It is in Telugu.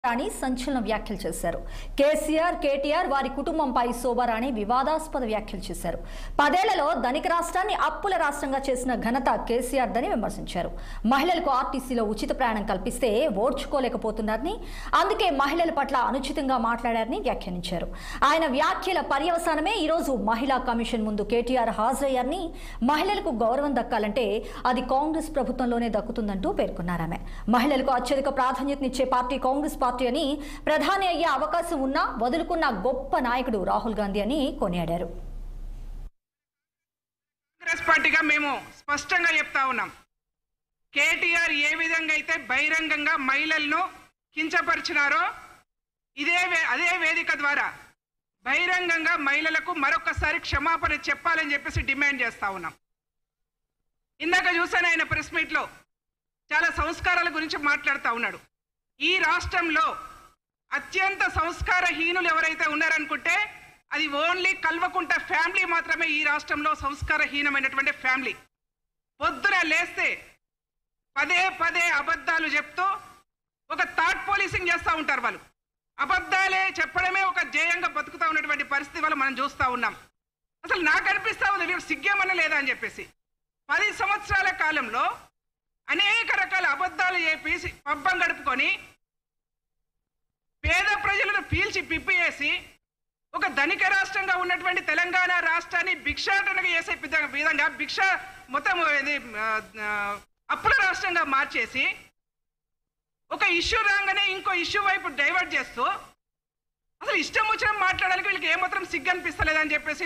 రాణి సంచలన వ్యాఖ్యలు చేశారు కేసీఆర్ కేటీఆర్ వారి కుటుంబంపై శోభారాణి వివాదాస్పద వ్యాఖ్యలు చేశారు పదేళ్లలో ధనిక రాష్ట్రాన్ని అప్పుల రాష్ట్రంగా చేసిన ఘనత కేసీఆర్ దని విమర్శించారు మహిళలకు ఆర్టీసీలో ఉచిత ప్రయాణం కల్పిస్తే ఓర్చుకోలేకపోతున్నారని అందుకే మహిళల పట్ల అనుచితంగా మాట్లాడారని వ్యాఖ్యానించారు ఆయన వ్యాఖ్యల పర్యవసానమే ఈరోజు మహిళా కమిషన్ ముందు కేటీఆర్ హాజరయ్యారని మహిళలకు గౌరవం దక్కాలంటే అది కాంగ్రెస్ ప్రభుత్వంలోనే దక్కుతుందంటూ పేర్కొన్నారు ఆమె మహిళలకు అత్యధిక ప్రాధాన్యతనిచ్చే పార్టీ కాంగ్రెస్ పార్టీ అని ప్రధాని అయ్యే అవకాశం ఉన్నా వదులుకున్న గొప్ప నాయకుడు రాహుల్ గాంధీ అని కొనియాడారు కాంగ్రెస్ పార్టీగా మేము స్పష్టంగా చెప్తా ఉన్నాం కేటీఆర్ ఏ విధంగా అయితే బహిరంగంగా మహిళలను కించపరిచినారో ఇదే వే- అదే వేదిక ద్వారా బహిరంగంగా మహిళలకు మరొకసారి క్షమాపణ చెప్పాలని చెప్పేసి డిమాండ్ చేస్తా ఉన్నాం ఇందాక చూసాను ఆయన ప్రెస్ మీట్లో చాలా సంస్కారాల గురించి మాట్లాడుతూ ఉన్నాడు ఈ రాష్ట్రంలో అత్యంత సంస్కారహీనులు ఎవరైతే ఉన్నారనుకుంటే అది ఓన్లీ కల్వకుంట ఫ్యామిలీ మాత్రమే ఈ రాష్ట్రంలో సంస్కారహీనమైనటువంటి ఫ్యామిలీ పొద్దున లేస్తే పదే పదే అబద్ధాలు చెప్తూ ఒక థాట్ పోలీసింగ్ చేస్తూ ఉంటారు వాళ్ళు అబద్ధాలే చెప్పడమే ఒక జయంగా బతుకుతా ఉన్నటువంటి పరిస్థితి వల్ల మనం చూస్తూ ఉన్నాం అసలు నాకు అనిపిస్తా ఉంది వీళ్ళు సిగ్గేమన్నా లేదా అని చెప్పేసి పది సంవత్సరాల కాలంలో అనేక రకాల అబద్ధాలు చెప్పి పబ్బం గడుపుకొని పేద ప్రజలను పీల్చి పిప్పియేసి ఒక ధనిక రాష్ట్రంగా ఉన్నటువంటి తెలంగాణ రాష్ట్రాన్ని భిక్షాటనగా చేసే విధ- విధంగా భిక్ష మొత్తం ఇది ఆ, ఆ, అప్పుల రాష్ట్రంగా మార్చేసి ఒక ఇష్యూ రాగానే ఇంకో ఇష్యూ వైపు డైవర్ట్ చేస్తూ అసలు ఇష్టం వచ్చిన మాట్లాడడానికి వీళ్ళకి ఏమాత్రం సిగ్గు అనిపిస్తలేదని చెప్పేసి